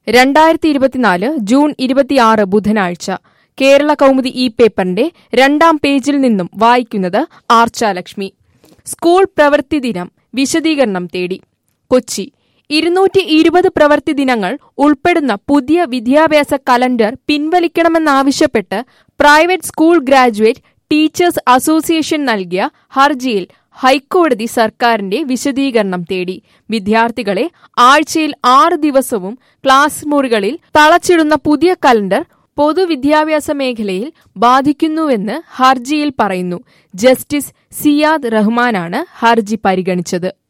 രണ്ടായിരത്തി ഇരുപത്തിനാല് ജൂൺ ഇരുപത്തിയാറ് ബുധനാഴ്ച കേരള കൗമുദി ഈ പേപ്പറിന്റെ രണ്ടാം പേജിൽ നിന്നും വായിക്കുന്നത് ആർച്ചാലക്ഷ്മി സ്കൂൾ പ്രവൃത്തി ദിനം വിശദീകരണം തേടി കൊച്ചി ഇരുന്നൂറ്റി ഇരുപത് പ്രവൃത്തി ദിനങ്ങൾ ഉൾപ്പെടുന്ന പുതിയ വിദ്യാഭ്യാസ കലണ്ടർ പിൻവലിക്കണമെന്നാവശ്യപ്പെട്ട് private school graduate teachers association നൽകിയ ഹർജിയിൽ ഹൈക്കോടതി സർക്കാരിന്റെ വിശദീകരണം തേടി വിദ്യാർത്ഥികളെ ആഴ്ചയിൽ ആറ് ദിവസവും ക്ലാസ് മുറികളിൽ തളച്ചിടുന്ന പുതിയ കലണ്ടർ പൊതുവിദ്യാഭ്യാസ മേഖലയിൽ ബാധിക്കുന്നുവെന്ന് ഹർജിയിൽ പറയുന്നു ജസ്റ്റിസ് സിയാദ് റഹ്മാനാണ് ഹർജി പരിഗണിച്ചത്